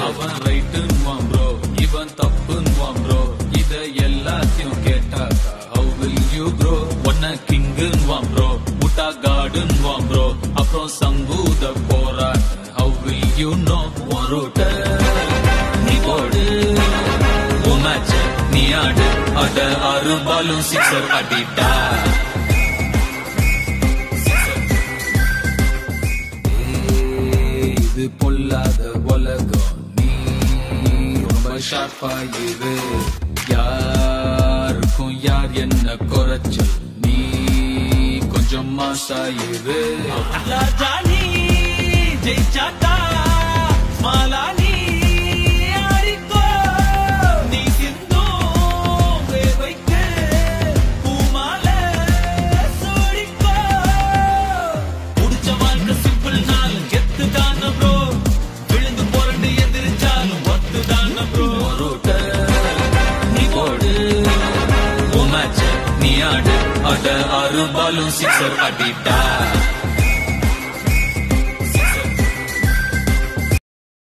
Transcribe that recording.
அவன் ரைட்டுன்னுவான் ப்ரோ இவன் தப்புன்னுவான் ப்ரோ இத எல்லாத்தையும் கேட்டாக்கா ஹவு வில் யூ ப்ரோ ஒன்ன கிங்குன்னுவான் ப்ரோ முட்டா காடுன்னுவான் ப்ரோ அப்புறம் சங்கூத போறான் how will you know one ரூட்ட நீ போடு உன் மேட்ச் நீ ஆடு அட ஆறு பாலும் சிக்ஸர் அடிட்டா ஏய், இது பொல்லாத உலகம் நீ ரொம்ப ஷார்ப்பா இரு யாருக்கும் யார் என்ன குறைச்சல் நீ கொஞ்சம் மாசாயிரு ராஜானி ஜெயிச்சாக்கா மாலானி ஆடிக்கோ நீ சிந்தும் வேர்வைக்கு பூமாலை சூடிக்கோ புடிச்ச வாழ்க்கை சிம்பிள் நாள் கெத்து தான ப்ரோ விழுந்து புரண்டு எந்திரிச்சாலும் ஒத்து தான ப்ரோ ரூட்ட நீ போடு உன் மேட்ச் நீ ஆடு அட ஆறு பாலும் சிக்ஸர் அடிட்டா